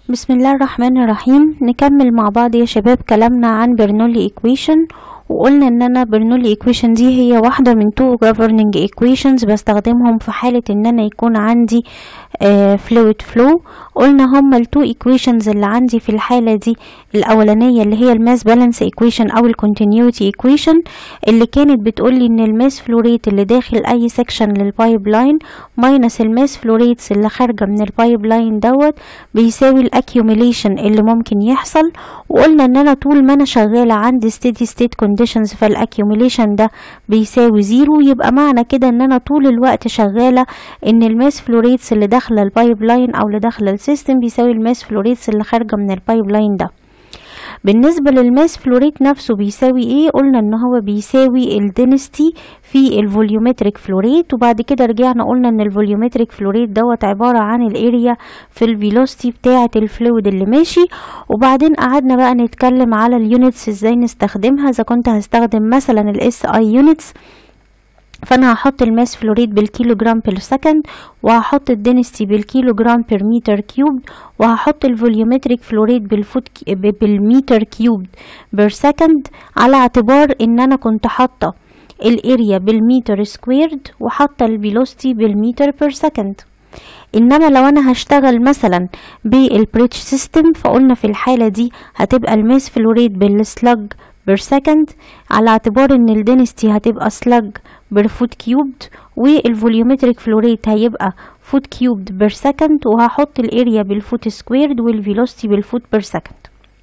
بسم الله الرحمن الرحيم نكمل مع بعض يا شباب كلامنا عن برنولي ايكويشن وقلنا ان انا برنولي ايكويشن دي هي واحدة من تو governing equations بستخدمهم في حالة ان انا يكون عندي آه fluid flow قلنا هما التو equations اللي عندي في الحالة دي الاولانية اللي هي الماس بالانس equation او الكونتينيوتي equation اللي كانت بتقولي ان الماس فلو ريت اللي داخل اي سكشن للبايب لاين ماينس الماس فلو ريتس اللي خارجة من البايب لاين دوت بيساوي الاكيوميليشن اللي ممكن يحصل وقلنا ان انا طول ما انا شغالة عندي steady state conditions فالاكيوميليشن ده بيساوي زيرو يبقى معنى كده ان انا طول الوقت شغالة ان الماس فلو ريتس اللي داخلة البايب لاين او اللي داخلة السيستم بيساوي الماس فلو ريتس اللي خارجة من البايب لاين ده بالنسبة للماس فلوريت نفسه بيساوي ايه قلنا ان هو بيساوي الدنستي في الفوليومتريك فلوريت وبعد كده رجعنا قلنا ان الفوليومتريك فلوريت دوت عبارة عن الاريا في الفيلوستي بتاعة الفلويد اللي ماشي وبعدين قعدنا بقى نتكلم على اليونتس ازاي نستخدمها اذا كنت هستخدم مثلا الاس اي يونتس فانا هحط الماس فلوريد بالكيلو جرام بير سكند وهحط الدنستي بالكيلو جرام بير متر كيوب وهحط الفوليومتريك فلوريد بالفوت بالمتر كيوب بير سكند على اعتبار ان انا كنت حاطه الاريا بالمتر سكويرد وحاطه الفيلوستي بالمتر بير سكند انما لو انا هشتغل مثلا بالبريتش سيستم فقلنا في الحاله دي هتبقى الماس فلوريد بالسلج بير سكند على اعتبار ان الدنستي هتبقى سلج بير فوت كيوبد والفوليومتريك فلوريت هيبقى فوت كيوبد بير سكند وهحط الاريا بالفوت سكويرد والفيلوستي بالفوت بير سكند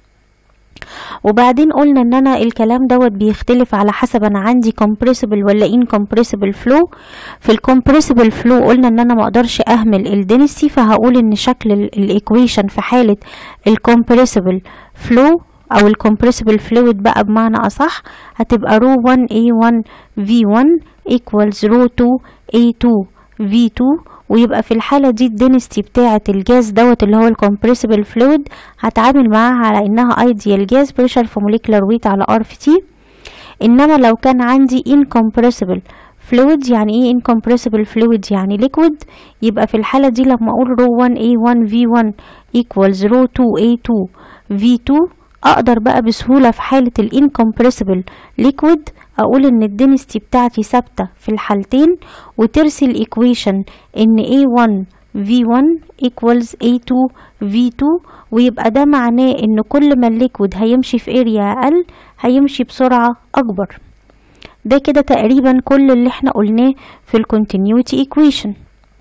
وبعدين قلنا ان انا الكلام دوت بيختلف على حسب انا عندي compressible ولا incompressible flow في الcompressible flow قلنا ان انا ما اقدرش اهمل الدنسي فهقول ان شكل الايكويشن في حالة الcompressible flow او الكمبريسبل فلويد بقى بمعنى اصح هتبقى رو 1 A1 V1 equals رو 2 A2 V2 ويبقى في الحالة دي الدنستي بتاعة الجاز دوت اللي هو الكمبريسبل فلويد هتعامل معاها على انها ايديال جاز بريشر في موليكولار ويت على ار في تي انما لو كان عندي incompressible fluid يعني ايه incompressible fluid يعني liquid يبقى في الحالة دي لما اقول رو 1 A1 V1 equals رو 2 A2 V2 اقدر بقى بسهولة في حالة الانكمبريسبل ليكويد اقول ان الدنستي بتاعتي ثابتة في الحالتين وترسل ايكويشن ان A1 V1 equals A2 V2 ويبقى ده معناه ان كل ما الليكويد هيمشي في اريا اقل هيمشي بسرعة اكبر ده كده تقريبا كل اللي احنا قلناه في الكونتينيوتي ايكويشن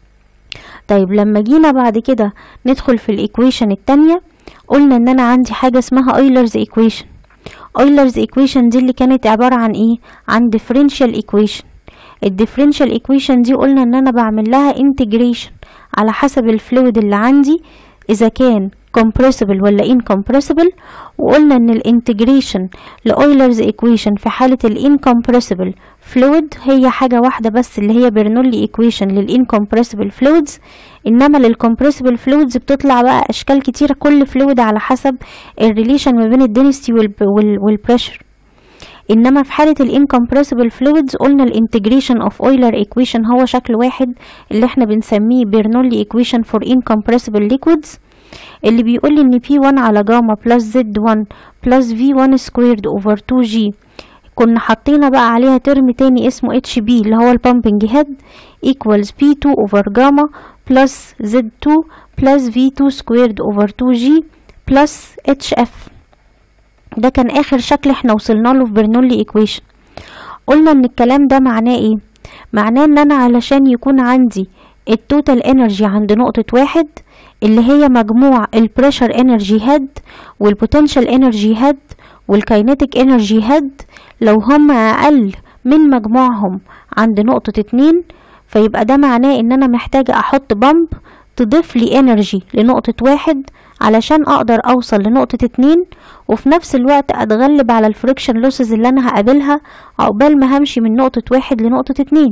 طيب لما جينا بعد كده ندخل في الايكويشن التانية قلنا ان انا عندي حاجة اسمها ايلرز ايكويشن ايلرز ايكويشن دي اللي كانت عبارة عن ايه عن differential equation الديفرنشال ايكويشن دي قلنا ان انا بعمل لها انتجريشن على حسب الفلويد اللي عندي اذا كان compressible ولا incompressible وقلنا ان الانتجريشن لاويلرز ايكويشن في حالة الانكمبريسبل فلويد هي حاجة واحدة بس اللي هي برنولي ايكويشن للانكمبريسبل فلويدز انما للكمبريسبل فلويدز بتطلع بقى اشكال كتيرة كل فلويد على حسب الريليشن ما بين الدنستي والبريشر انما في حالة الانكمبريسبل فلويدز قلنا الانتجريشن اوف اويلر ايكويشن هو شكل واحد اللي احنا بنسميه برنولي ايكويشن فور incompressible liquids اللي بيقول لي ان P1 على جاما بلس Z1 بلس V1 سكويرد اوفر 2G كنا حطينا بقى عليها ترم تاني اسمه HB اللي هو البامبنج هيد equals P2 اوفر جاما بلس Z2 بلس V2 سكويرد اوفر 2G بلس HF ده كان اخر شكل احنا وصلنا له في برنولي ايكويشن قلنا ان الكلام ده معناه ايه معناه ان انا علشان يكون عندي التوتال انرجي عند نقطة واحد اللي هي مجموع البريشر انرجي هيد والبوتنشال انرجي هيد والكاينيتيك انرجي هيد لو هم اقل من مجموعهم عند نقطة اتنين فيبقى ده معناه ان انا محتاجة احط بامب تضيف لي انرجي لنقطة واحد علشان اقدر اوصل لنقطة اتنين وفي نفس الوقت اتغلب على الفريكشن لوسز اللي انا هقابلها عقبال ما همشي من نقطة واحد لنقطة اتنين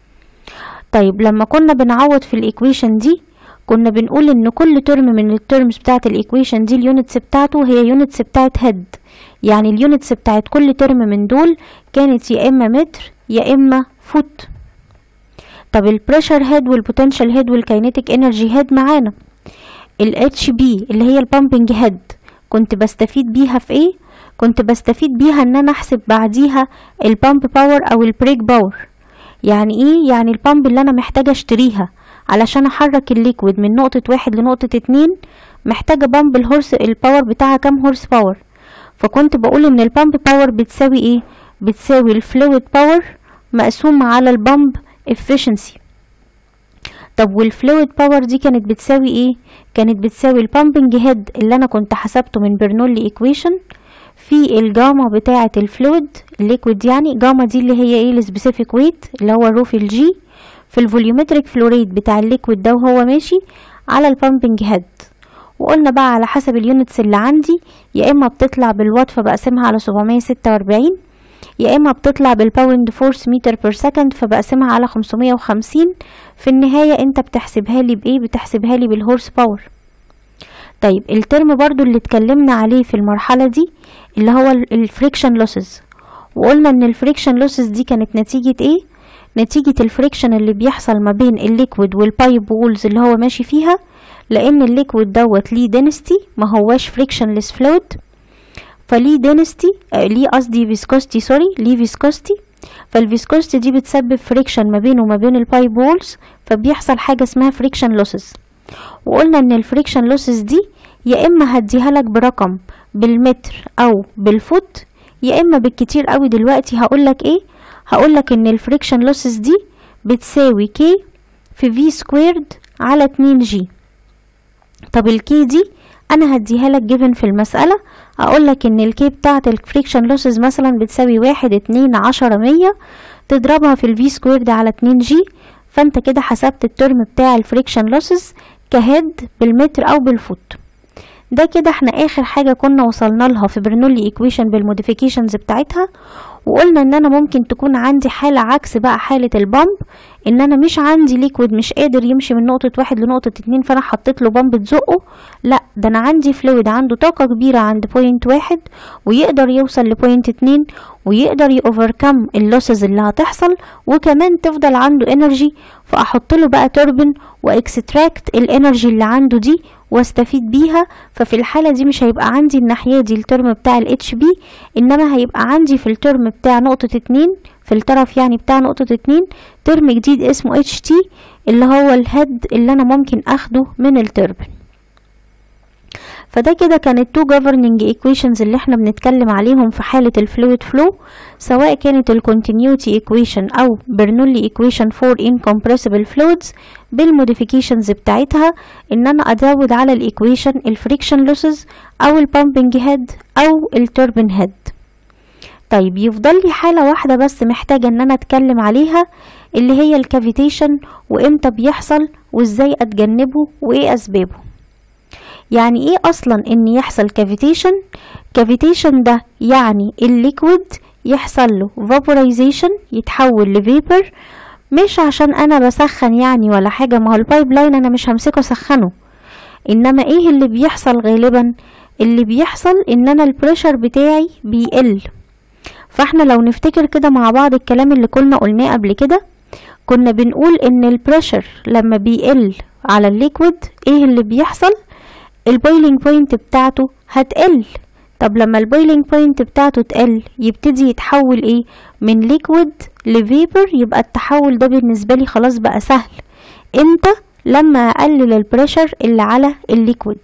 طيب لما كنا بنعوض في الايكويشن دي كنا بنقول ان كل ترم من الترمز بتاعت الايكويشن دي اليونتس بتاعته هي يونتس بتاعت هيد يعني اليونتس بتاعت كل ترم من دول كانت يا اما متر يا اما فوت طب البريشر هيد والبوتنشال هيد والكاينيتيك انرجي هيد معانا ال HB اللي هي البامبنج هيد كنت بستفيد بيها في ايه كنت بستفيد بيها ان انا احسب بعديها البامب باور او البريك باور يعني ايه يعني البامب اللي انا محتاجة اشتريها علشان احرك الليكويد من نقطة واحد لنقطة اتنين محتاجة بامب الهورس الباور بتاعها كام هورس باور فكنت بقول ان البامب باور بتساوي ايه بتساوي الفلويد باور مقسوم على البامب efficiency طب والفلويد باور دي كانت بتساوي ايه كانت بتساوي البامبنج هيد اللي انا كنت حسبته من برنولي ايكويشن في الجاما بتاعة الفلويد الليكويد يعني جاما دي اللي هي ايه السبيسيفيك ويت اللي هو الرو في الجي في الفوليومتريك فلوريد بتاع الليكويد ده وهو ماشي على البامبنج هيد وقلنا بقى على حسب اليونتس اللي عندي يا اما بتطلع بالوات فبقسمها على 746 يا اما بتطلع بالباوند فورس متر بير سكند فبقسمها على 550 في النهاية انت بتحسبها لي بايه بتحسبها لي بالهورس باور طيب الترم برضو اللي اتكلمنا عليه في المرحلة دي اللي هو الفريكشن لوسز وقلنا ان الفريكشن لوسز دي كانت نتيجة ايه نتيجة الفريكشن اللي بيحصل ما بين الليكويد والبايب وولز اللي هو ماشي فيها لان الليكويد دوت ليه دينستي ما هواش فريكشنلس فلويد فليه دينستي آه ليه قصدي فيسكوستي سوري ليه فيسكوستي فالفيسكوستي دي بتسبب فريكشن ما بينه وما بين البايب وولز فبيحصل حاجة اسمها فريكشن لوسز وقلنا ان الفريكشن لوسز دي يا اما هديها لك برقم بالمتر او بالفوت يا اما بالكتير قوي دلوقتي هقول لك ايه هقول لك ان الفريكشن لوسز دي بتساوي كي في في سكويرد على 2 جي طب الكي دي انا هديها لك جيفن في المسألة اقول لك ان الكي بتاعت الفريكشن لوسز مثلا بتساوي واحد اتنين عشرة مية تضربها في الفي سكويرد على 2 جي فانت كده حسبت الترم بتاع الفريكشن لوسز كهيد بالمتر او بالفوت ده كده احنا اخر حاجة كنا وصلنا لها في برنولي ايكويشن بالموديفيكيشنز بتاعتها وقلنا ان انا ممكن تكون عندي حالة عكس بقى حالة البامب ان انا مش عندي ليكويد مش قادر يمشي من نقطة واحد لنقطة اتنين فانا حطيت له بامب تزقه لا ده انا عندي فلويد عنده طاقة كبيرة عند بوينت واحد ويقدر يوصل لبوينت اتنين ويقدر يوفركم اللوسز اللي هتحصل وكمان تفضل عنده انرجي فاحط له بقى توربن واكستراكت الانرجي اللي عنده دي واستفيد بيها ففي الحالة دي مش هيبقى عندي الناحية دي الترم بتاع ال HB انما هيبقى عندي في الترم بتاع نقطة اتنين في الطرف يعني بتاع نقطة اتنين ترم جديد اسمه HT اللي هو الهيد اللي انا ممكن اخده من التربن فده كده كانت تو governing equations اللي احنا بنتكلم عليهم في حالة الفلويد فلو سواء كانت ال continuity equation او Bernoulli equation for incompressible fluids بالموديفيكيشنز بتاعتها ان انا ازود على الايكويشن الفريكشن لوسز او البامبنج هيد او التوربن هيد طيب يفضل لي حالة واحدة بس محتاجة ان انا اتكلم عليها اللي هي الكافيتيشن وامتى بيحصل وازاي اتجنبه وايه اسبابه يعني ايه اصلا ان يحصل كافيتيشن كافيتيشن ده يعني الليكويد يحصل له vaporization يتحول لفيبر مش عشان انا بسخن يعني ولا حاجه ما هو البايب لاين انا مش همسكه اسخنه انما ايه اللي بيحصل غالبا اللي بيحصل ان انا البريشر بتاعي بيقل فاحنا لو نفتكر كده مع بعض الكلام اللي كنا قلناه قبل كده كنا بنقول ان البريشر لما بيقل على الليكويد ايه اللي بيحصل البويلينج بوينت بتاعته هتقل طب لما البويلينج بوينت بتاعته تقل يبتدي يتحول ايه من ليكويد لفيبر يبقى التحول ده بالنسبة لي خلاص بقى سهل امتى لما اقلل البريشر اللي على الليكويد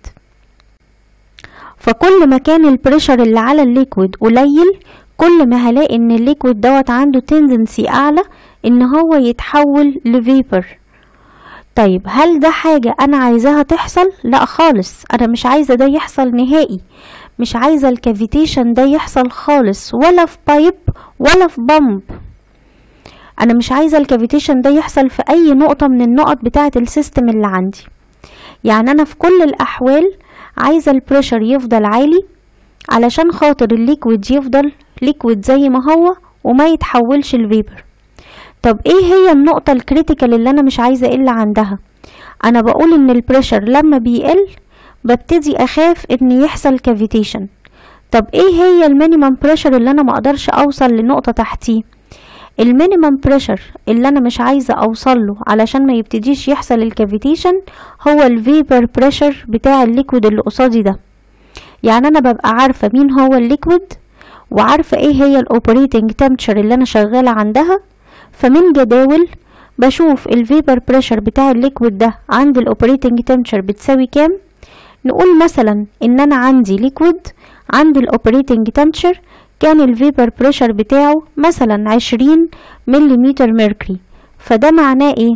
فكل ما كان البريشر اللي على الليكويد قليل كل ما هلاقي ان الليكويد دوت عنده تندنسي اعلى ان هو يتحول لفيبر طيب هل ده حاجة انا عايزاها تحصل لا خالص انا مش عايزة ده يحصل نهائي مش عايزة الكافيتيشن ده يحصل خالص ولا في بايب ولا في بامب انا مش عايزة الكافيتيشن ده يحصل في اي نقطة من النقط بتاعة السيستم اللي عندي يعني انا في كل الاحوال عايزة البريشر يفضل عالي علشان خاطر الليكويد يفضل ليكويد زي ما هو وما يتحولش لفيبر طب ايه هي النقطة الكريتيكال اللي انا مش عايزة اقل عندها انا بقول ان البريشر لما بيقل ببتدي اخاف ان يحصل كافيتيشن طب ايه هي المينيمم بريشر اللي انا مقدرش اوصل لنقطة تحتيه المينيمم بريشر اللي انا مش عايزه اوصل له علشان ما يبتديش يحصل الكافيتيشن هو الفيبر بريشر بتاع الليكويد اللي قصادي ده يعني انا ببقى عارفه مين هو الليكويد وعارفه ايه هي الاوبريتنج تمبتشر اللي انا شغاله عندها فمن جداول بشوف الفيبر بريشر بتاع الليكويد ده عند الاوبريتنج تمبتشر بتساوي كام نقول مثلا ان انا عندي ليكويد عند الاوبريتنج تمبتشر كان الفيبر بريشر بتاعه مثلا عشرين مليمتر ميركوري فده معناه ايه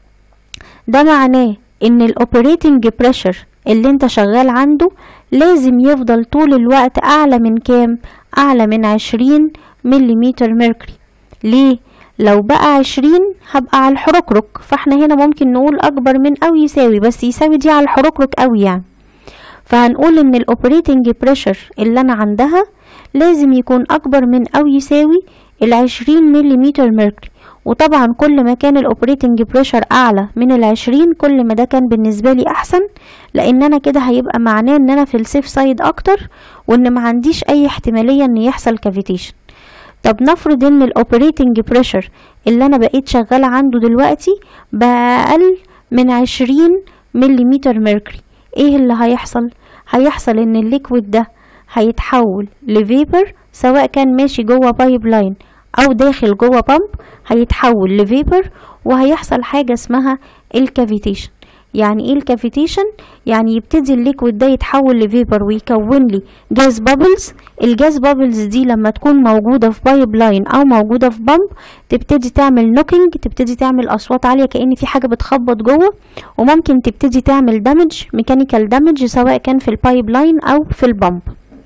ده معناه ان الاوبريتنج بريشر اللي انت شغال عنده لازم يفضل طول الوقت اعلى من كام اعلى من عشرين مليمتر ميركوري ليه لو بقى عشرين هبقى على الحركرك فاحنا هنا ممكن نقول اكبر من او يساوي بس يساوي دي على الحركرك قوي يعني فهنقول ان الاوبريتنج بريشر اللي انا عندها لازم يكون اكبر من او يساوي العشرين مليمتر ميركوري وطبعا كل ما كان الاوبريتنج بريشر اعلى من العشرين كل ما ده كان بالنسبة لي احسن لان انا كده هيبقى معناه ان انا في السيف سايد اكتر وان ما عنديش اي احتمالية ان يحصل كافيتيشن طب نفرض ان الاوبريتنج بريشر اللي انا بقيت شغالة عنده دلوقتي بقى اقل من عشرين مليمتر ميركوري ايه اللي هيحصل هيحصل ان الليكويد ده هيتحول لفيبر سواء كان ماشي جوه بايب لاين او داخل جوه بامب هيتحول لفيبر وهيحصل حاجة اسمها الكافيتيشن يعني ايه الكافيتيشن يعني يبتدي الليكويد ده يتحول لفيبر ويكون لي جاز بابلز الجاز بابلز دي لما تكون موجوده في بايب لاين او موجوده في بامب تبتدي تعمل نوكينج تبتدي تعمل اصوات عاليه كأن في حاجه بتخبط جوه وممكن تبتدي تعمل دامج ميكانيكال دامج سواء كان في البايب لاين او في البامب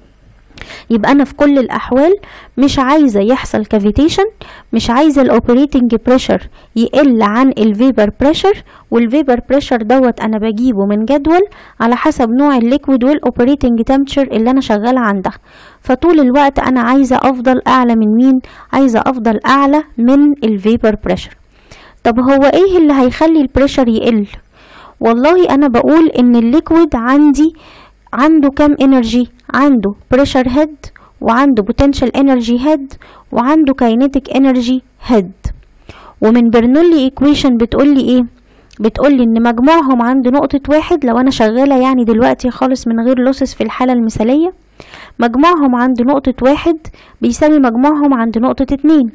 يبقى انا في كل الاحوال مش عايزه يحصل كافيتيشن مش عايزه الاوبريتنج بريشر يقل عن الفيبر بريشر والفيبر بريشر دوت انا بجيبه من جدول على حسب نوع الليكويد والاوبريتنج تمبتشر اللي انا شغاله عندها فطول الوقت انا عايزه افضل اعلى من مين عايزه افضل اعلى من الفيبر بريشر طب هو ايه اللي هيخلي البريشر يقل والله انا بقول ان الليكويد عندي عنده كام انرجي عنده بريشر هيد وعنده بوتنشال انرجي هيد وعنده كاينيتيك انرجي هيد ومن برنولي ايكويشن بتقول لي ايه بتقول لي ان مجموعهم عند نقطة واحد لو انا شغالة يعني دلوقتي خالص من غير لوسس في الحالة المثالية مجموعهم عند نقطة واحد بيساوي مجموعهم عند نقطة اتنين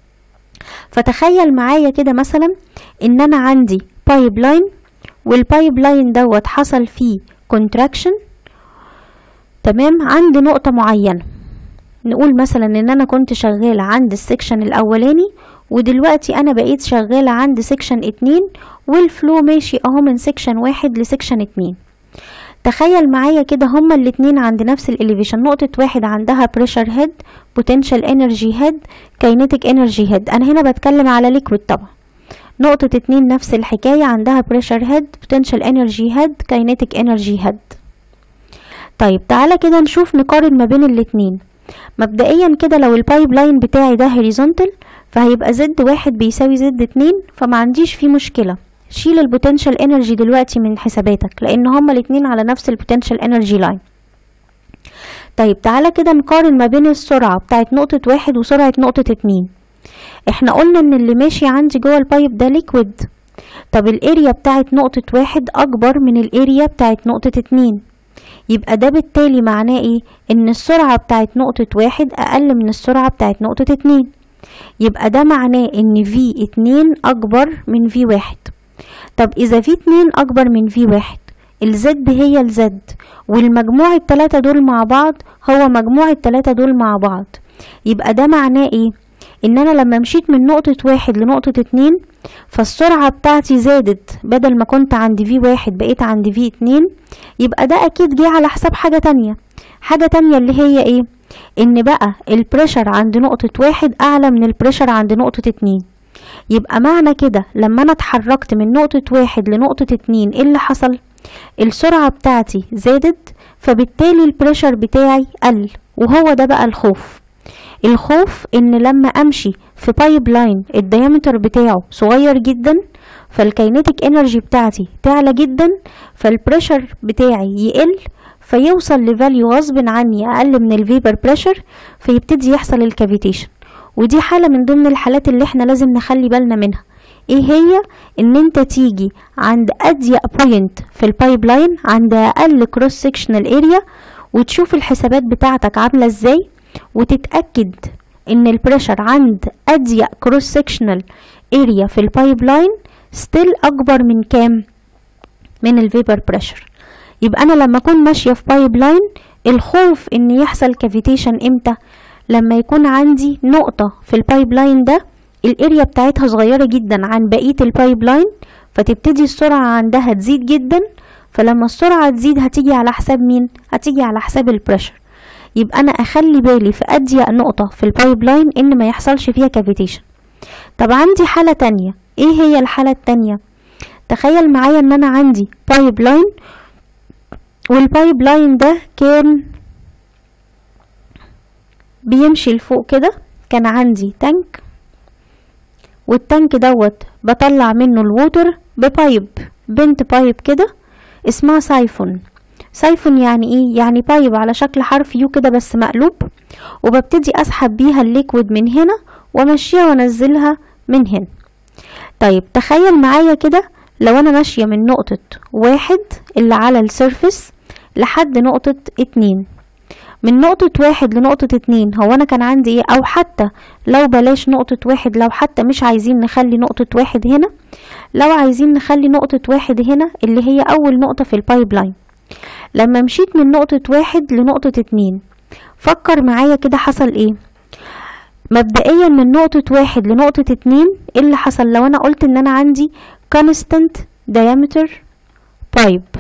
فتخيل معايا كده مثلا ان انا عندي بايب لاين والبايب لاين دوت حصل فيه كونتراكشن تمام عند نقطة معينة نقول مثلا ان انا كنت شغالة عند السكشن الاولاني ودلوقتي انا بقيت شغالة عند سكشن اتنين والفلو ماشي اهو من سكشن واحد لسكشن اتنين تخيل معايا كده هما الاتنين عند نفس الاليفيشن نقطة واحد عندها بريشر هيد بوتنشال انرجي هيد كاينيتيك انرجي هيد انا هنا بتكلم على ليكويد طبعا نقطة اتنين نفس الحكاية عندها بريشر هيد بوتنشال انرجي هيد كاينيتيك انرجي هيد طيب تعالى كده نشوف نقارن ما بين الاتنين مبدئيا كده لو البايب لاين بتاعي ده هوريزونتال فهيبقى زد واحد بيساوي زد اتنين فما عنديش فيه مشكلة شيل البوتنشال انرجي دلوقتي من حساباتك لان هما الاتنين على نفس البوتنشال انرجي لاين طيب تعالى كده نقارن ما بين السرعة بتاعت نقطة واحد وسرعة نقطة اتنين احنا قلنا ان اللي ماشي عندي جوه البايب ده ليكويد طب الاريا بتاعت نقطة واحد اكبر من الاريا بتاعت نقطة اتنين يبقى ده بالتالي معناه ايه ان السرعة بتاعت نقطة واحد اقل من السرعة بتاعت نقطة اتنين يبقى ده معناه ان في اتنين اكبر من في واحد طب اذا في اتنين اكبر من في واحد الزد هي الزد والمجموع التلاتة دول مع بعض هو مجموع التلاتة دول مع بعض يبقى ده معناه ايه ان انا لما مشيت من نقطة واحد لنقطة اتنين فالسرعة بتاعتي زادت بدل ما كنت عند في واحد بقيت عند في اتنين يبقى ده اكيد جه على حساب حاجة تانية حاجة تانية اللي هي ايه ان بقى البريشر عند نقطة واحد اعلى من البريشر عند نقطة اتنين يبقى معنى كده لما انا اتحركت من نقطة واحد لنقطة اتنين ايه اللي حصل السرعة بتاعتي زادت فبالتالي البريشر بتاعي قل وهو ده بقى الخوف الخوف ان لما امشي في بايب لاين الديامتر بتاعه صغير جدا فالكينيتيك انرجي بتاعتي تعلى جدا فالبريشر بتاعي يقل فيوصل لفاليو غصب عني اقل من الفيبر بريشر فيبتدي يحصل الكافيتيشن ودي حالة من ضمن الحالات اللي احنا لازم نخلي بالنا منها ايه هي ان انت تيجي عند اضيق بوينت في البايب لاين عند اقل كروس سكشنال اريا وتشوف الحسابات بتاعتك عاملة ازاي وتتأكد ان البريشر عند اضيق كروس سكشنال اريا في البايب لاين ستيل اكبر من كام من الفيبر بريشر يبقى انا لما اكون ماشيه في بايب لاين الخوف ان يحصل كافيتيشن امتى لما يكون عندي نقطه في البايب لاين ده الاريا بتاعتها صغيره جدا عن بقيه البايب لاين فتبتدي السرعه عندها تزيد جدا فلما السرعه تزيد هتيجي على حساب مين هتيجي على حساب البريشر يبقى انا اخلي بالي في اضيق نقطه في البايب لاين ان ما يحصلش فيها كافيتيشن طب عندي حاله تانية ايه هي الحاله التانية تخيل معايا ان انا عندي بايب لاين والبايب لاين ده كان بيمشي لفوق كده كان عندي تانك والتانك دوت بطلع منه الووتر ببايب بنت بايب كده اسمها سايفون سايفون يعني ايه يعني بايب على شكل حرف يو كده بس مقلوب وببتدي اسحب بيها الليكويد من هنا وامشيها وانزلها من هنا طيب تخيل معايا كده لو انا ماشية من نقطة واحد اللي على السيرفس لحد نقطة اتنين من نقطة واحد لنقطة اتنين هو انا كان عندي ايه او حتى لو بلاش نقطة واحد لو حتى مش عايزين نخلي نقطة واحد هنا لو عايزين نخلي نقطة واحد هنا اللي هي اول نقطة في البايب لاين لما مشيت من نقطة واحد لنقطة اتنين فكر معايا كده حصل ايه مبدئيا من نقطة واحد لنقطة اتنين ايه اللي حصل لو انا قلت ان انا عندي constant diameter pipe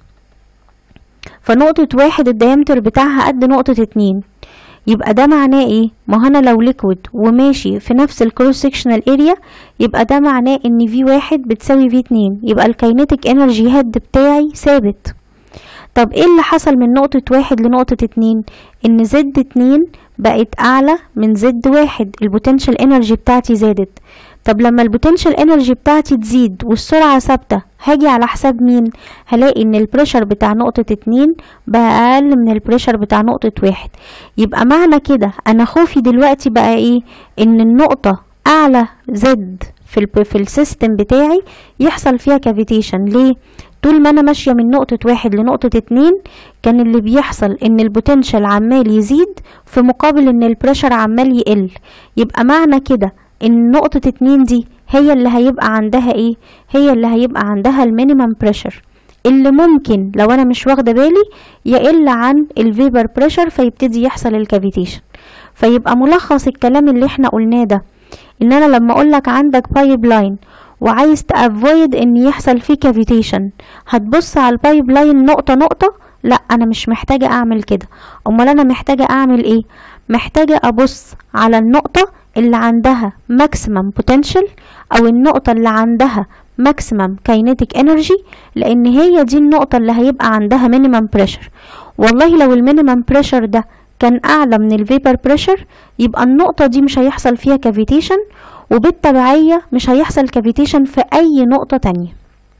فنقطة واحد الديامتر بتاعها قد نقطة اتنين يبقى ده معناه ايه ما انا لو ليكويد وماشي في نفس الكروس سكشنال اريا يبقى ده معناه ان في واحد بتساوي في اتنين يبقى الكاينيتيك انرجي هيد بتاعي ثابت طب ايه اللي حصل من نقطة واحد لنقطة اتنين ان زد اتنين بقت اعلى من زد واحد البوتنشال انرجي بتاعتي زادت طب لما البوتنشال انرجي بتاعتي تزيد والسرعة ثابتة هاجي على حساب مين هلاقي ان البريشر بتاع نقطة اتنين بقى اقل من البريشر بتاع نقطة واحد يبقى معنى كده انا خوفي دلوقتي بقى ايه ان النقطة اعلى زد في ال في السيستم بتاعي يحصل فيها كافيتيشن ليه طول ما انا ماشيه من نقطه واحد لنقطه اتنين كان اللي بيحصل ان البوتنشال عمال يزيد في مقابل ان البريشر عمال يقل يبقى معنى كده ان نقطه اتنين دي هي اللي هيبقى عندها ايه هي اللي هيبقى عندها المينيمم بريشر اللي ممكن لو انا مش واخده بالي يقل عن الفيبر بريشر فيبتدي يحصل الكافيتيشن فيبقى ملخص الكلام اللي احنا قلناه ده ان انا لما اقولك عندك بايب لاين وعايز تافويد ان يحصل فيه كافيتيشن هتبص على البايب لاين نقطه نقطه لا انا مش محتاجه اعمل كده امال انا محتاجه اعمل ايه محتاجه ابص على النقطه اللي عندها ماكسيمم بوتنشال او النقطه اللي عندها ماكسيمم كاينيتيك انرجي لان هي دي النقطه اللي هيبقى عندها مينيمم بريشر والله لو المينيمم بريشر ده كان اعلى من الفيبر بريشر يبقى النقطه دي مش هيحصل فيها كافيتيشن وبالتبعية مش هيحصل كافيتيشن في أي نقطة تانية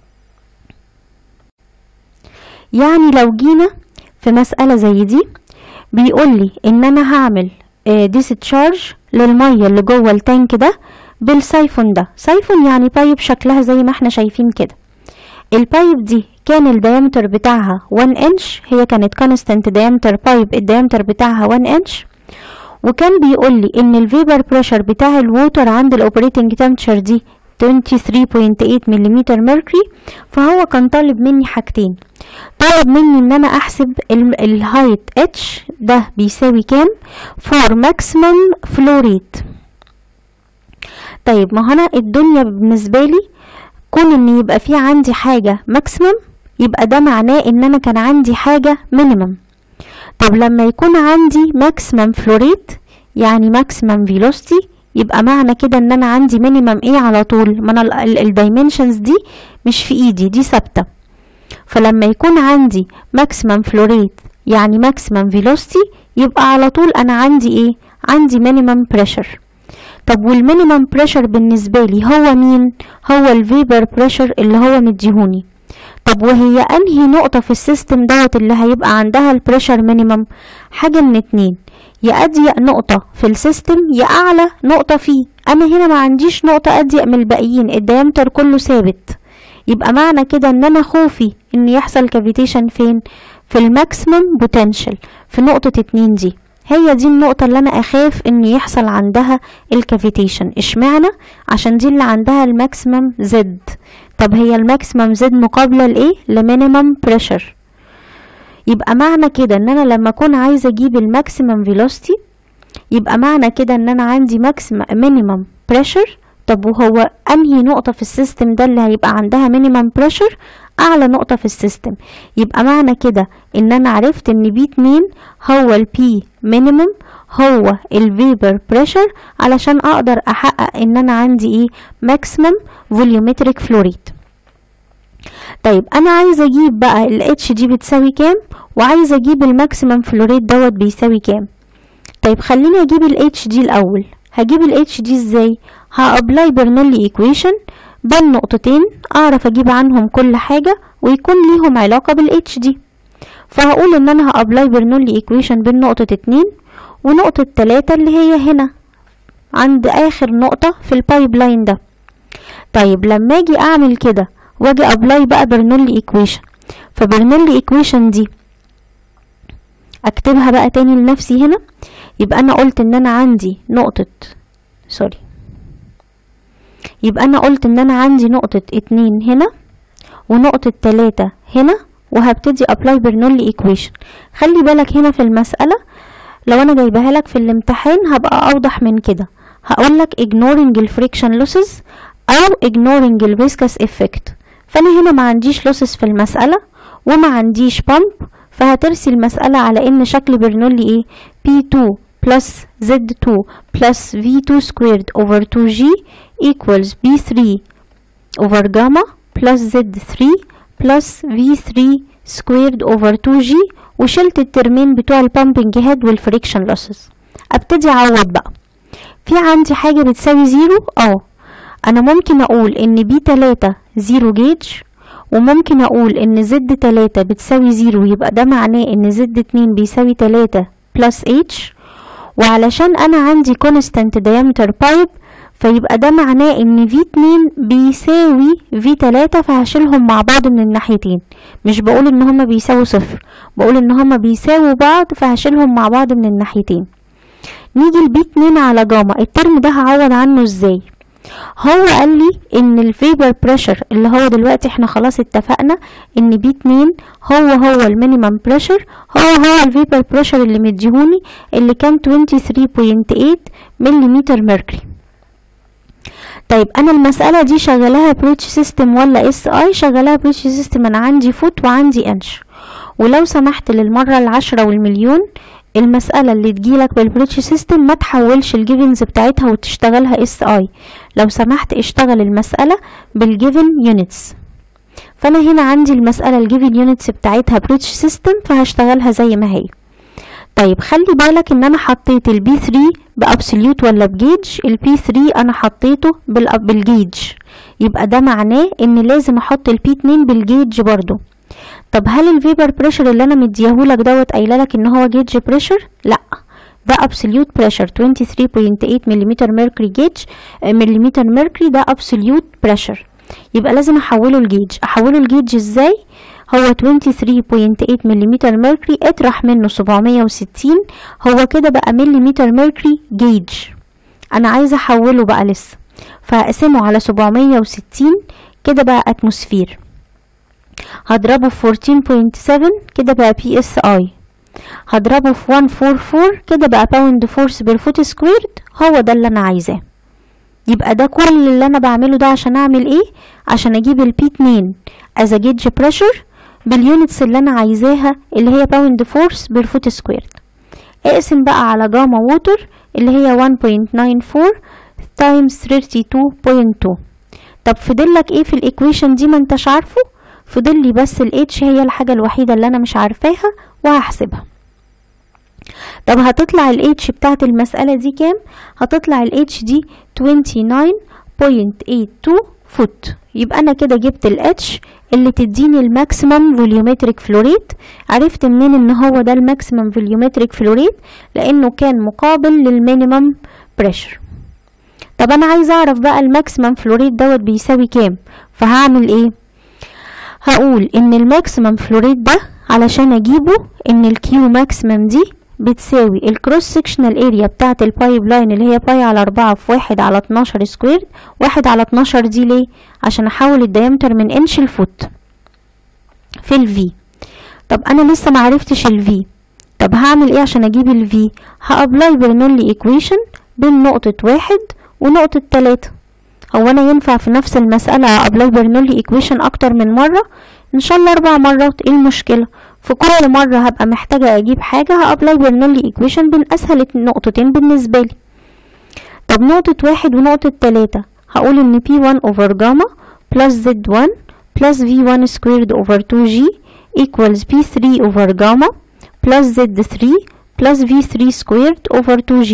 يعني لو جينا في مسألة زي دي بيقولي إن أنا هعمل ديستشارج للمية اللي جوه التانك ده بالسايفون ده سايفون يعني بايب شكلها زي ما احنا شايفين كده البايب دي كان الديامتر بتاعها 1 انش هي كانت كونستانت ديامتر بايب الديامتر بتاعها 1 انش وكان بيقول لي ان الفيبر بريشر بتاع الووتر عند الاوبريتنج تمبتشر دي 23.8 ملم ميركوري فهو كان طالب مني حاجتين طلب مني ان انا احسب الهايت اتش ده بيساوي كام فور ماكسيمم فلو ريت طيب ما هنا الدنيا بالنسبه لي كون ان يبقى في عندي حاجه ماكسيمم يبقى ده معناه ان انا كان عندي حاجه مينيمم طب لما يكون عندي ماكسيمم فلوريت يعني ماكسيمم فيلوستي يبقى معنى كده ان انا عندي مينيمم ايه على طول ما انا الدايمنشنز دي مش في ايدي دي ثابته فلما يكون عندي ماكسيمم فلوريت يعني ماكسيمم فيلوستي يبقى على طول انا عندي ايه عندي مينيمم بريشر طب والمينيمم بريشر بالنسبه لي هو مين هو الفيبر بريشر اللي هو مديهوني طب وهي انهي نقطة في السيستم دوت اللي هيبقى عندها البريشر مينيمم حاجة من اتنين يا اضيق نقطة في السيستم يا اعلى نقطة فيه انا هنا ما عنديش نقطة اضيق من الباقيين الديامتر كله ثابت يبقى معنى كده ان انا خوفي ان يحصل كافيتيشن فين في الماكسيمم بوتنشال في نقطة اتنين دي هي دي النقطة اللي أنا أخاف إن يحصل عندها الكافيتيشن اشمعنى عشان دي اللي عندها الماكسيمم زد طب هي الماكسيمم زد مقابلة لإيه لمينيمم بريشر يبقى معنى كده إن أنا لما أكون عايزة أجيب الماكسيمم فيلوسيتي يبقى معنى كده إن أنا عندي ماكسيمم مينيمم بريشر طب وهو أنهي نقطة في السيستم ده اللي هيبقى عندها مينيمم بريشر اعلى نقطة في السيستم يبقى معنى كده ان انا عرفت ان بي 2 هو البي مينيمم هو الفيبر بريشر علشان اقدر احقق ان انا عندي ايه ماكسيمم فوليومتريك فلوريد طيب انا عايزه اجيب بقى الاتش دي بتساوي كام وعايزه اجيب الماكسيمم فلوريد دوت بيساوي كام طيب خليني اجيب الاتش دي الاول هجيب الاتش دي ازاي هابلاي برنولي ايكويشن بين نقطتين اعرف اجيب عنهم كل حاجة ويكون ليهم علاقة بالاتش دي فهقول ان انا هابلاي برنولي ايكويشن بين نقطة اتنين ونقطة تلاتة اللي هي هنا عند اخر نقطة في البايب لاين ده طيب لما اجي اعمل كده واجي ابلاي بقى برنولي ايكويشن فبرنولي ايكويشن دي اكتبها بقى تاني لنفسي هنا يبقى انا قلت ان انا عندي نقطة سوري يبقى انا قلت ان انا عندي نقطة اتنين هنا ونقطة تلاتة هنا وهبتدي ابلاي برنولي ايكويشن خلي بالك هنا في المسألة لو انا جايبها لك في الامتحان هبقى اوضح من كده هقول لك ignoring الفريكشن losses او ignoring الفيسكس effect فانا هنا ما عنديش losses في المسألة وما عنديش pump فهترسي المسألة على ان شكل برنولي ايه P2 plus Z2 plus V2 squared over 2G equals B3 over gamma plus Z3 plus V3 squared over 2G وشلت الترمين بتوع البامبنج هيد والفريكشن لوسز ابتدي اعوض بقى في عندي حاجة بتساوي زيرو اه انا ممكن اقول ان بي تلاتة زيرو جيج وممكن اقول ان زد تلاتة بتساوي زيرو يبقى ده معناه ان زد اتنين بيساوي تلاتة بلس اتش وعلشان انا عندي constant diameter pipe فيبقى ده معناه ان في اتنين بيساوي في تلاتة فهشيلهم مع بعض من الناحيتين مش بقول ان هما بيساووا صفر بقول ان هما بيساووا بعض فهشيلهم مع بعض من الناحيتين نيجي البي اتنين على جاما الترم ده هعوض عنه ازاي هو قال لي ان الفيبر بريشر اللي هو دلوقتي احنا خلاص اتفقنا ان بي اتنين هو هو المينيمم بريشر هو هو الفيبر بريشر اللي مديهوني اللي كان 23.8 ملم ميركوري طيب انا المسألة دي شغلاها بريتش سيستم ولا اس اي شغلاها بريتش سيستم انا عندي فوت وعندي انش ولو سمحت للمرة العشرة والمليون المسألة اللي تجيلك بالبريتش سيستم ما تحولش الجيفنز بتاعتها وتشتغلها اس اي لو سمحت اشتغل المسألة بالجيفن يونتس فانا هنا عندي المسألة الجيفن يونتس بتاعتها بريتش سيستم فهشتغلها زي ما هي طيب خلي بالك ان انا حطيت البي 3 بابسوليوت ولا بجيج البي 3 انا حطيته بالجيج يبقى ده معناه ان لازم احط البي 2 بالجيج برضو طب هل الفيبر بريشر اللي انا مديهولك دوت قايله لك ان هو جيج بريشر لا ده absolute pressure 23.8 ملم mercury gauge ملم mercury ده absolute pressure يبقى لازم احوله لجيج احوله لجيج ازاي هو 23.8 ملم mercury اطرح منه 760 هو كده بقى ملم mercury جيج انا عايزه احوله بقى لسه فهقسمه على 760 كده بقى اتموسفير هضربه في 14.7 كده بقى بي اس اي هضربه في 144 كده بقى باوند فورس بير فوت سكويرد هو ده اللي انا عايزاه يبقى ده كل اللي انا بعمله ده عشان اعمل ايه عشان اجيب البي 2 از جيج بريشر باليونتس اللي انا عايزاها اللي هي باوند فورس بير فوت سكويرد اقسم بقى على جاما ووتر اللي هي 1.94 تايمز 32.2 طب فضلك ايه في الايكويشن دي ما انتش عارفه فضل لي بس ال H هي الحاجة الوحيدة اللي أنا مش عارفاها وهحسبها طب هتطلع ال H بتاعت المسألة دي كام؟ هتطلع ال H دي 29.82 فوت يبقى أنا كده جبت ال H اللي تديني الماكسيمم فوليومتريك فلوريت عرفت منين ان هو ده الماكسيمم فوليومتريك فلوريت لانه كان مقابل للمينيمم بريشر طب انا عايزه اعرف بقى الماكسيمم فلوريت دوت بيساوي كام فهعمل ايه هقول ان الماكسيمم فلوريت ده علشان اجيبه ان الكيو ماكسيمم دي بتساوي الكروس سكشنال اريا بتاعه البايب لاين اللي هي باي على أربعة في واحد على اتناشر سكوير واحد على اتناشر دي ليه عشان احول الديامتر من انش لفوت في الفي طب انا لسه معرفتش الفي طب هعمل ايه عشان اجيب الفي هابلاي برنولي ايكويشن بين نقطة واحد ونقطة تلاتة هو انا ينفع في نفس المسألة ابلاي برنولي ايكويشن اكتر من مرة ان شاء الله اربع مرات ايه المشكلة في كل مرة هبقى محتاجة اجيب حاجة هابلاي برنولي ايكويشن بين اسهل نقطتين بالنسبة لي طب نقطة واحد ونقطة تلاتة هقول ان P1 over gamma plus Z1 plus V1 squared over 2G equals P3 over gamma plus Z3 plus V3 squared over 2G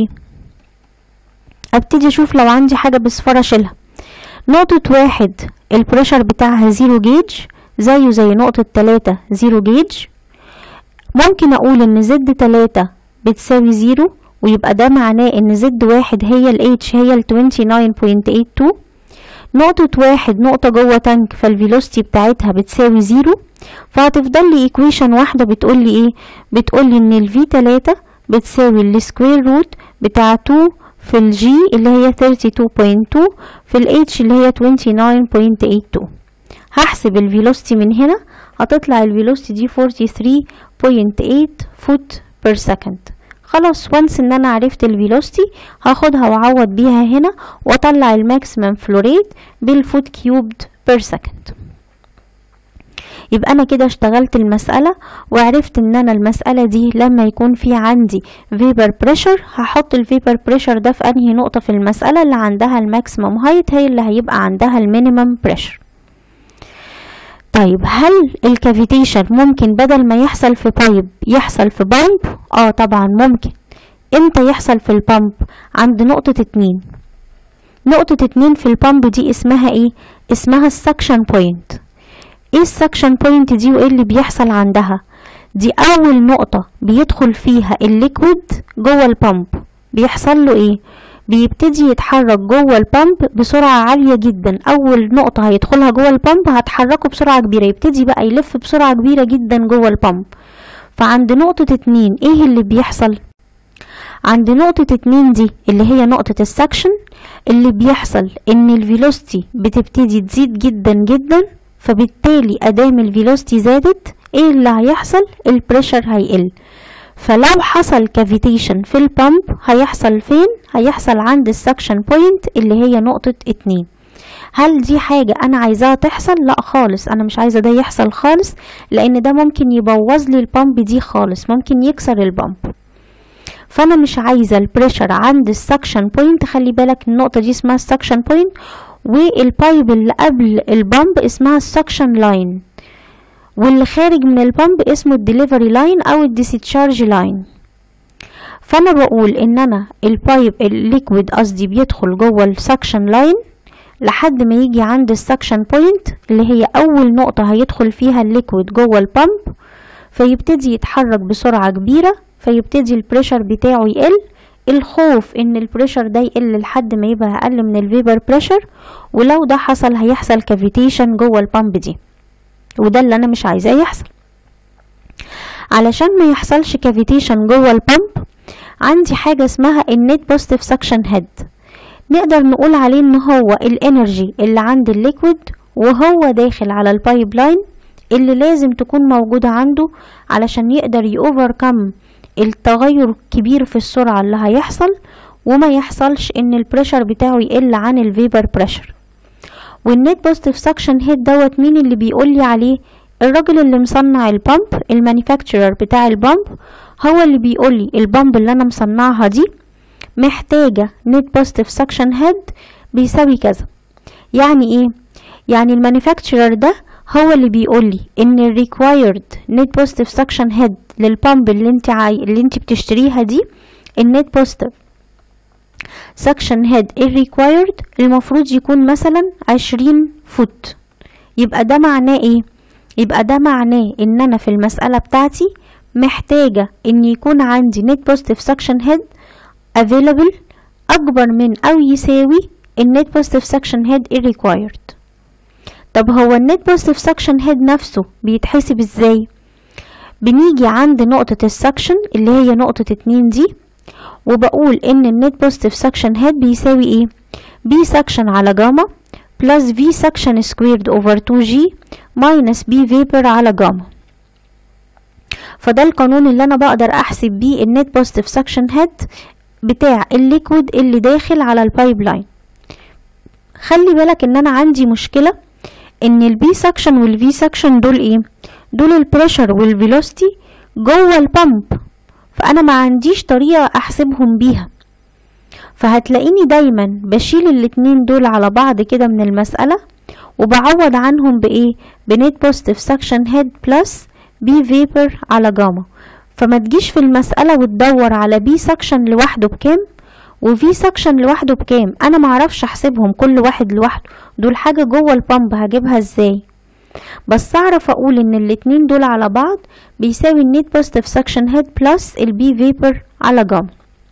ابتدي اشوف لو عندي حاجة بصفار اشيلها نقطة واحد البريشر بتاعها زيرو جيج زيه زي نقطة تلاتة زيرو جيج ممكن اقول ان زد تلاتة بتساوي زيرو ويبقى ده معناه ان زد واحد هي ال H هي ال 29.82 نقطة واحد نقطة جوه تانك فالفيلوسيتي بتاعتها بتساوي زيرو فهتفضل لي ايكويشن واحدة بتقول لي ايه بتقول لي ان ال V تلاتة بتساوي السكوير روت بتاع 2 في ال G اللي هي 32.2 في ال H اللي هي 29.82 هحسب الفيلوسيتي من هنا هتطلع الفيلوسيتي دي 43.8 فوت بير سكند خلاص وانس ان انا عرفت الفيلوسيتي هاخدها واعوض بيها هنا واطلع الماكسيمم فلوريت بالفوت كيوبد بير سكند يبقى انا كده اشتغلت المسألة وعرفت ان انا المسألة دي لما يكون في عندي فيبر بريشر هحط الفيبر بريشر ده في انهي نقطة في المسألة اللي عندها الماكسيمم هايت هي اللي هيبقى عندها المينيمم بريشر طيب هل الكافيتيشن ممكن بدل ما يحصل في بايب يحصل في بامب اه طبعا ممكن امتى يحصل في البامب عند نقطة اتنين نقطة اتنين في البامب دي اسمها ايه اسمها السكشن بوينت ايه السكشن بوينت دي وايه اللي بيحصل عندها دي اول نقطة بيدخل فيها الليكويد جوه البامب بيحصل له ايه بيبتدي يتحرك جوه البامب بسرعة عالية جدا أول نقطة هيدخلها جوه البامب هتحركه بسرعة كبيرة يبتدي بقى يلف بسرعة كبيرة جدا جوه البامب فعند نقطة اتنين ايه اللي بيحصل عند نقطة اتنين دي اللي هي نقطة السكشن اللي بيحصل ان الفيلوستي بتبتدي تزيد جدا جدا فبالتالي ادام الفيلوستي زادت ايه اللي هيحصل البريشر هيقل فلو حصل كافيتيشن في البامب هيحصل فين هيحصل عند السكشن بوينت اللي هي نقطة اتنين هل دي حاجة انا عايزاها تحصل لا خالص انا مش عايزة ده يحصل خالص لان ده ممكن يبوظ لي البامب دي خالص ممكن يكسر البامب فانا مش عايزة البريشر عند السكشن بوينت خلي بالك النقطة دي اسمها السكشن بوينت والبايب اللي قبل البامب اسمها السكشن لاين واللي خارج من البامب اسمه الدليفري لاين او الديسيتشارج لاين فانا بقول ان انا البايب الليكويد قصدي بيدخل جوه السكشن لاين لحد ما يجي عند السكشن بوينت اللي هي اول نقطة هيدخل فيها الليكويد جوه البامب فيبتدي يتحرك بسرعة كبيرة فيبتدي البريشر بتاعه يقل الخوف ان البريشر ده يقل لحد ما يبقى اقل من الفيبر بريشر ولو ده حصل هيحصل كافيتيشن جوه البامب دي وده اللي انا مش عايزاه يحصل علشان ما يحصلش كافيتيشن جوه البامب عندي حاجة اسمها النت بوزيتيف سكشن هيد نقدر نقول عليه ان هو الانرجي اللي عند الليكويد وهو داخل على البايب لاين اللي لازم تكون موجودة عنده علشان يقدر يوفركم التغير الكبير في السرعة اللي هيحصل وما يحصلش ان البريشر بتاعه يقل عن الفيبر بريشر والنت بوزيتيف سكشن هيد دوت مين اللي بيقول لي عليه الراجل اللي مصنع البامب المانيفاكتشرر بتاع البامب هو اللي بيقول لي البامب اللي انا مصنعها دي محتاجة نت بوزيتيف سكشن هيد بيساوي كذا يعني ايه يعني المانيفاكتشرر ده هو اللي بيقول لي ان الريكوايرد نت بوزيتيف سكشن هيد للبامب اللي انت عاي... اللي انت بتشتريها دي النت بوزيتيف سكشن هيد الريكوايرد المفروض يكون مثلا عشرين فوت يبقى ده معناه ايه يبقى ده معناه ان انا في المسألة بتاعتي محتاجة ان يكون عندي net positive suction head available اكبر من او يساوي النت positive suction head required طب هو النت positive suction head نفسه بيتحسب ازاي بنيجي عند نقطة السكشن اللي هي نقطة اتنين دي وبقول ان النت positive suction head بيساوي ايه b suction على جاما plus v suction squared over 2g minus b vapor على جاما فده القانون اللي انا بقدر احسب بيه النت positive suction head بتاع الليكويد اللي داخل على البايب لاين خلي بالك ان انا عندي مشكلة ان البي سكشن والفي سكشن دول ايه دول البريشر والفيلوسيتي جوه البامب فانا ما عنديش طريقة احسبهم بيها فهتلاقيني دايما بشيل الاتنين دول على بعض كده من المسألة وبعوض عنهم بايه بنت بوزيتيف سكشن هيد بلس بي فيبر على جاما فما تجيش في المسألة وتدور على بي سكشن لوحده بكام وفي سكشن لوحده بكام انا معرفش احسبهم كل واحد لوحده دول حاجة جوه البامب هجيبها ازاي بس اعرف اقول ان الاتنين دول على بعض بيساوي النت بوزيتيف سكشن هيد بلس البي فيبر على جاما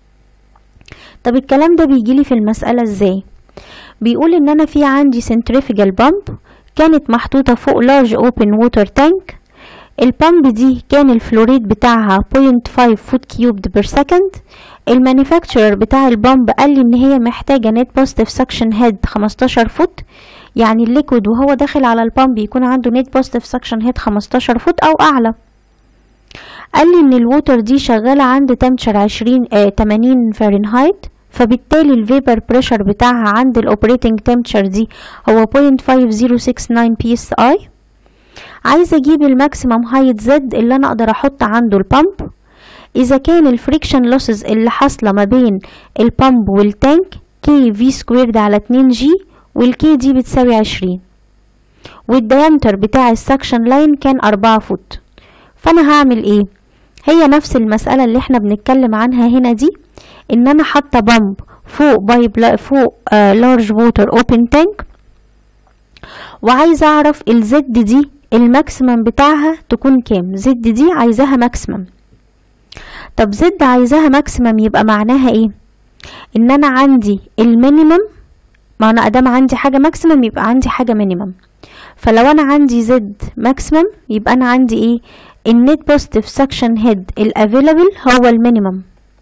طب الكلام ده بيجيلي في المسألة ازاي بيقول ان انا في عندي centrifugal بامب كانت محطوطة فوق large open water tank البامب دي كان الفلوريد بتاعها 0.5 فوت كيوبد بير سكند المانيفاكتشرر بتاع البامب قال لي ان هي محتاجه نت بوزيتيف سكشن هيد 15 فوت يعني الليكويد وهو داخل على البامب يكون عنده نت بوزيتيف سكشن هيد 15 فوت او اعلى قال لي ان الووتر دي شغاله عند تمشر 20 آه 80 فahrenheit فبالتالي الفيبر بريشر بتاعها عند الاوبريتنج تمشر دي هو 0.5069 بي اس اي عايزه اجيب الماكسيمم هايت زد اللي انا اقدر احط عنده البامب اذا كان الفريكشن لوسز اللي حاصله ما بين البامب والتانك كي في سكويرد على 2 جي والكي دي بتساوي 20 والديامتر بتاع السكشن لاين كان 4 فوت فانا هعمل ايه هي نفس المسألة اللي احنا بنتكلم عنها هنا دي ان انا حاطة بامب فوق بايب فوق لارج ووتر اوبن تانك وعايزة اعرف الزد دي الماكسيمم بتاعها تكون كام زد دي عايزاها ماكسيمم طب زد عايزاها ماكسيمم يبقى معناها ايه ان انا عندي المينيمم ما انا ادام عندي حاجه ماكسيمم يبقى عندي حاجه مينيمم فلو انا عندي زد ماكسيمم يبقى انا عندي ايه النت بوزيتيف سكشن هيد الافيلابل هو المينيمم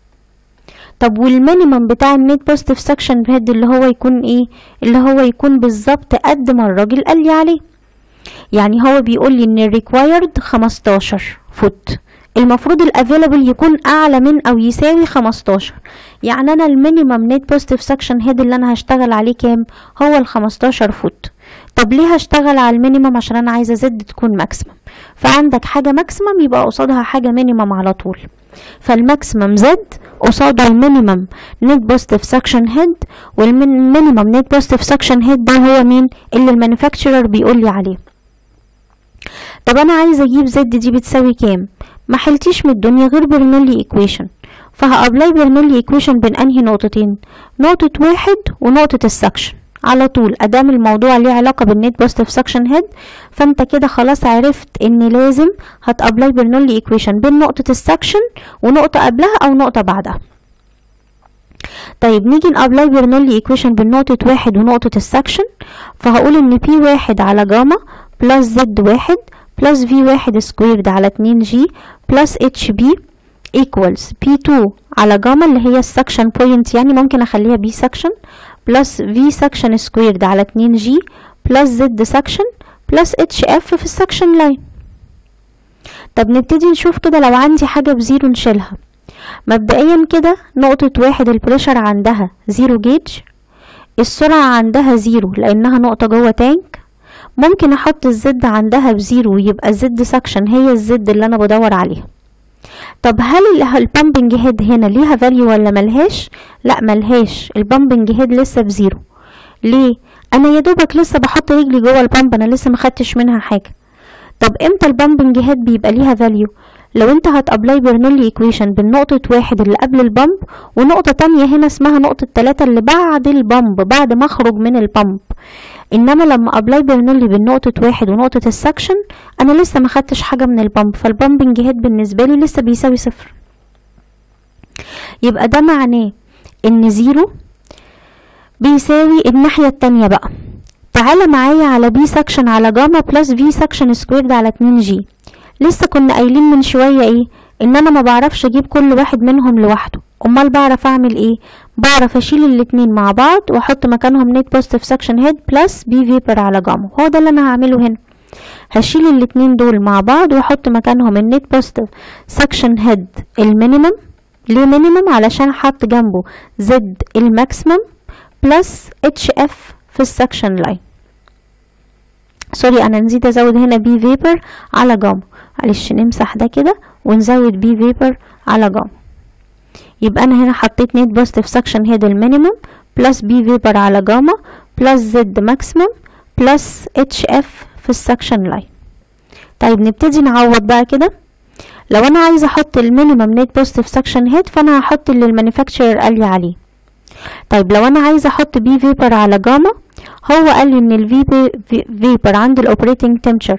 طب والمينيمم بتاع النت بوزيتيف سكشن هيد اللي هو يكون ايه اللي هو يكون بالظبط قد ما الراجل قال لي عليه يعني هو بيقول لي ان الريكوايرد 15 فوت المفروض الافيلابل يكون اعلى من او يساوي 15 يعني انا المينيمم نت بوزيتيف سكشن هيد اللي انا هشتغل عليه كام هو ال 15 فوت طب ليه هشتغل على المينيمم عشان انا عايزه زد تكون ماكسيمم فعندك حاجه ماكسيمم يبقى قصادها حاجه مينيمم على طول فالماكسيمم زد قصاده المينيمم نت بوزيتيف سكشن هيد والمينيمم نت بوزيتيف سكشن هيد ده هو مين اللي المانيفاكتشرر بيقول لي عليه طب انا عايزه اجيب زد دي بتساوي كام ما حلتيش من الدنيا غير برنولي ايكويشن فهابلاي برنولي ايكويشن بين انهي نقطتين نقطة واحد ونقطة السكشن على طول ادام الموضوع ليه علاقة بالنت بوزيتيف سكشن هيد فانت كده خلاص عرفت ان لازم هتابلاي برنولي ايكويشن بين نقطة السكشن ونقطة قبلها او نقطة بعدها طيب نيجي نابلاي برنولي ايكويشن بين نقطة واحد ونقطة السكشن فهقول ان بي واحد على جاما بلس زد واحد بلس في واحد سكويرد على اتنين جي بلس اتش بي equals P2 على جاما اللي هي السكشن بوينت يعني ممكن اخليها بي سكشن بلس في سكشن سكويرد على 2 جي بلس زد سكشن بلس اتش اف في السكشن لاين طب نبتدي نشوف كده لو عندي حاجة بزيرو نشيلها مبدئيا كده نقطة واحد البريشر عندها زيرو جيج السرعة عندها زيرو لأنها نقطة جوه تانك ممكن احط الزد عندها بزيرو ويبقى الزد سكشن هي الزد اللي انا بدور عليها طب هل البامبنج هيد هنا ليها فاليو ولا ملهاش لا ملهاش البامبنج هيد لسه بزيرو ليه انا يا دوبك لسه بحط رجلي جوه البامب انا لسه ما خدتش منها حاجه طب امتى البامبنج هيد بيبقى ليها فاليو لو انت هتابلاي برنولي ايكويشن بين نقطة واحد اللي قبل البامب ونقطة تانية هنا اسمها نقطة تلاتة اللي بعد البامب بعد ما اخرج من البامب انما لما ابلاي برنولي بين نقطة واحد ونقطة السكشن انا لسه ما خدتش حاجة من البامب فالبامبنج هيد بالنسبة لي لسه بيساوي صفر يبقى ده معناه ان زيرو بيساوي الناحية التانية بقى تعالى معايا على بي سكشن على جاما بلس في سكشن سكويرد على 2 جي لسه كنا قايلين من شوية ايه ان انا ما بعرفش اجيب كل واحد منهم لوحده امال بعرف اعمل ايه بعرف اشيل الاتنين مع بعض واحط مكانهم نت بوزيتيف سكشن هيد بلس بي فيبر على جاما هو ده اللي انا هعمله هنا هشيل الاتنين دول مع بعض واحط مكانهم النت بوزيتيف سكشن هيد المينيمم ليه مينيمم علشان حط جنبه زد الماكسيمم بلس اتش اف في السكشن لاين سوري انا نسيت ازود هنا بي فيبر على جاما معلش نمسح ده كده ونزود بي فيبر على جاما يبقى انا هنا حطيت نت بوزيتيف سكشن هيد المينيمم بلس بي فيبر على جاما بلس زد ماكسيمم بلس اتش اف في السكشن لاين طيب نبتدي نعوض بقى كده لو انا عايزه احط المينيمم نت بوزيتيف سكشن هيد فانا هحط اللي المانيفاكتشرر قال لي عليه طيب لو انا عايزه احط بي فيبر على جاما هو قال لي ان الفي فيبر عند الاوبريتنج تمبشر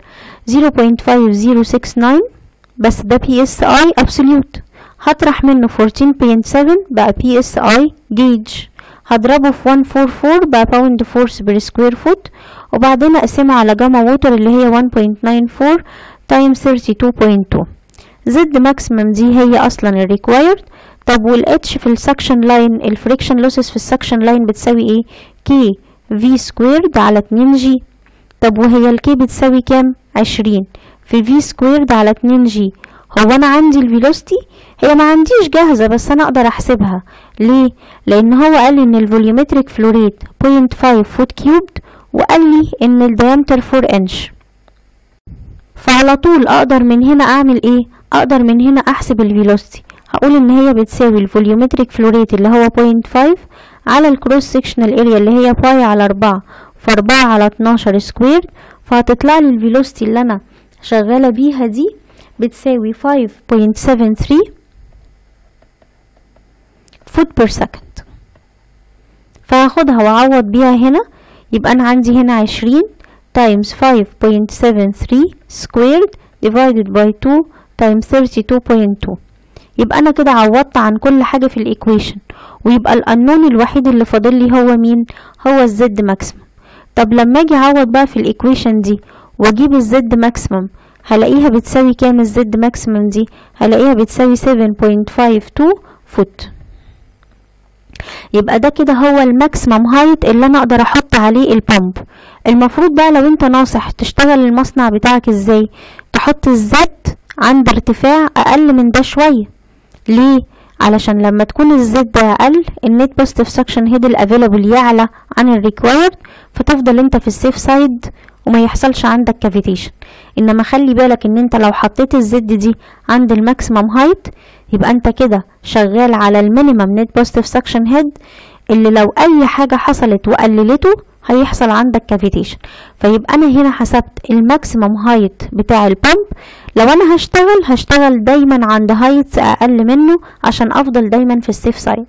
0.5069 بس ده بي اس اي ابسوليوت هطرح منه 14.7 بقى بي اس اي جيج هضربه في 144 بقى باوند فورس بير سكوير فوت وبعدين اقسمه على جاما ووتر اللي هي 1.94 تايم 32.2 زد ماكسيمم دي هي اصلا الريكوايرد طب والاتش في السكشن لاين الفريكشن لوسز في السكشن لاين بتساوي ايه كي في سكويرد على 2 جي طب وهي الكي بتساوي كام عشرين في في سكويرد على 2 جي هو انا عندي الفيلوستي هي ما عنديش جاهزة بس انا اقدر احسبها ليه لان هو قال لي ان الفوليومتريك فلوريت 0.5 فوت كيوبد وقال لي ان الديامتر 4 انش فعلى طول اقدر من هنا اعمل ايه اقدر من هنا احسب الفيلوستي هقول ان هي بتساوي الفوليومتريك فلوريت اللي هو 0.5 على الكروس سكشنال اريا اللي هي باي على 4 في 4 على 12 سكوير فهتطلع لي الفيلوستي اللي انا شغاله بيها دي بتساوي 5.73 فوت بير سكند فهاخدها واعوض بيها هنا يبقى انا عندي هنا 20 times 5.73 squared divided by 2 times 32.2 يبقى انا كده عوضت عن كل حاجة في الايكويشن ويبقى الانون الوحيد اللي فاضل لي هو مين هو الزد ماكسيمم طب لما اجي اعوض بقى في الايكويشن دي واجيب الزد ماكسيمم هلاقيها بتساوي كام الزد ماكسيمم دي هلاقيها بتساوي 7.52 فوت يبقى ده كده هو الماكسيمم هايت اللي انا اقدر احط عليه البامب المفروض بقى لو انت ناصح تشتغل المصنع بتاعك ازاي تحط الزد عند ارتفاع اقل من ده شويه ليه علشان لما تكون الزد اقل النت بوزيتيف سكشن هيد الافيلابل يعلى عن الريكوايرد فتفضل انت في السيف سايد وما يحصلش عندك كافيتيشن انما خلي بالك ان انت لو حطيت الزد دي عند الماكسيمم هايت يبقى انت كده شغال على المينيمم نت بوزيتيف سكشن هيد اللي لو اي حاجه حصلت وقللته هيحصل عندك كافيتيشن فيبقى انا هنا حسبت الماكسيمم هايت بتاع البامب لو انا هشتغل هشتغل دايما عند هايتس اقل منه عشان افضل دايما في السيف سايد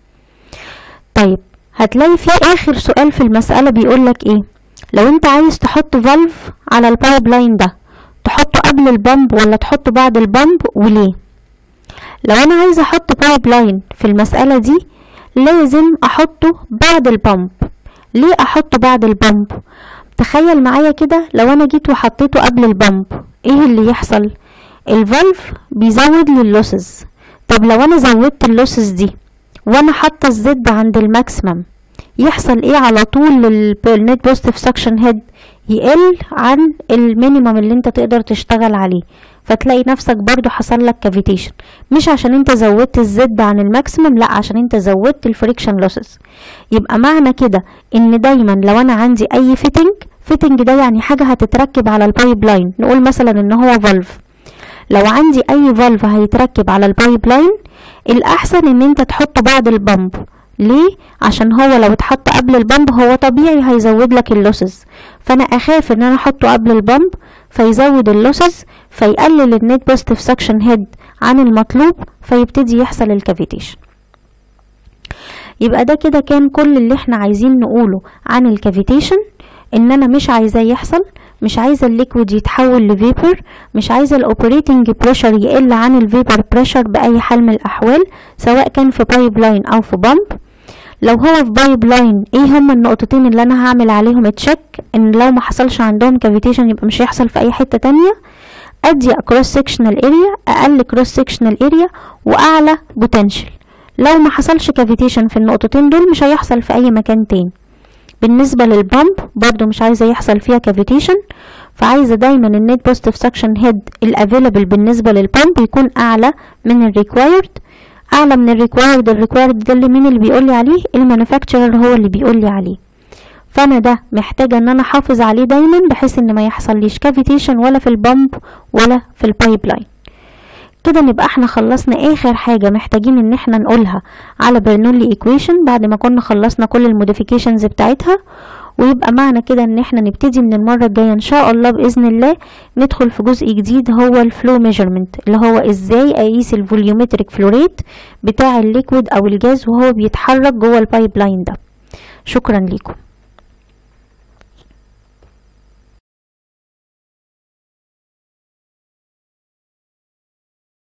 طيب هتلاقي في اخر سؤال في المسألة بيقولك ايه لو انت عايز تحط فالف على البايب لاين ده تحطه قبل البامب ولا تحطه بعد البامب وليه لو انا عايزه احط بايب لاين في المسألة دي لازم احطه بعد البامب ليه احطه بعد البامب تخيل معايا كده لو انا جيت وحطيته قبل البامب ايه اللي يحصل الفالف بيزود لي اللوسز طب لو انا زودت اللوسز دي وانا حاطه الزد عند الماكسيمم يحصل ايه على طول للنت بوزيتيف سكشن هيد يقل عن المينيمم اللي انت تقدر تشتغل عليه فتلاقي نفسك برضو حصل لك كافيتيشن مش عشان انت زودت الزد عن الماكسيمم لا عشان انت زودت الفريكشن لوسز يبقى معنى كده ان دايما لو انا عندي اي فيتنج فيتنج ده يعني حاجه هتتركب على البايب لاين نقول مثلا ان هو فالف لو عندي اي فالف هيتركب على البايب لاين الاحسن ان انت تحطه بعد البامب ليه عشان هو لو اتحط قبل البامب هو طبيعي هيزود لك اللوسز فانا اخاف ان انا احطه قبل البامب فيزود اللوسز فيقلل النت بوزيتيف سكشن هيد عن المطلوب فيبتدي يحصل الكافيتيشن يبقى ده كده كان كل اللي احنا عايزين نقوله عن الكافيتيشن ان انا مش عايزاه يحصل مش عايزه الليكويد يتحول لفيبر مش عايزه الاوبريتنج بريشر يقل عن الفيبر بريشر باي حال من الاحوال سواء كان في بايب لاين او في بامب لو هو في بايب لاين ايه هما النقطتين اللي انا هعمل عليهم تشيك ان لو ما حصلش عندهم كافيتيشن يبقى مش هيحصل في اي حته تانية اضيق كروس سكشنال اريا اقل كروس سكشنال اريا واعلى بوتنشال لو ما حصلش كافيتيشن في النقطتين دول مش هيحصل في اي مكان تاني بالنسبة للبامب برضو مش عايزة يحصل فيها كافيتيشن فعايزة دايما النت بوزيتيف سكشن هيد الافيلابل بالنسبة للبامب يكون اعلى من الريكوايرد اعلى من الريكوايرد الريكوايرد ده اللي مين اللي بيقول لي عليه المانيفاكتشرر هو اللي بيقول لي عليه فانا ده محتاجه ان انا احافظ عليه دايما بحيث ان ما يحصليش كافيتيشن ولا في البامب ولا في البايب لاين كده نبقى احنا خلصنا اخر حاجه محتاجين ان احنا نقولها على برنولي ايكويشن بعد ما كنا خلصنا كل الموديفيكيشنز بتاعتها ويبقى معنى كده ان احنا نبتدي من المره الجايه ان شاء الله باذن الله ندخل في جزء جديد هو الفلو ميجرمنت اللي هو ازاي اقيس الفوليومتريك فلو ريت بتاع الليكويد او الجاز وهو بيتحرك جوه البايب لاين ده شكرا لكم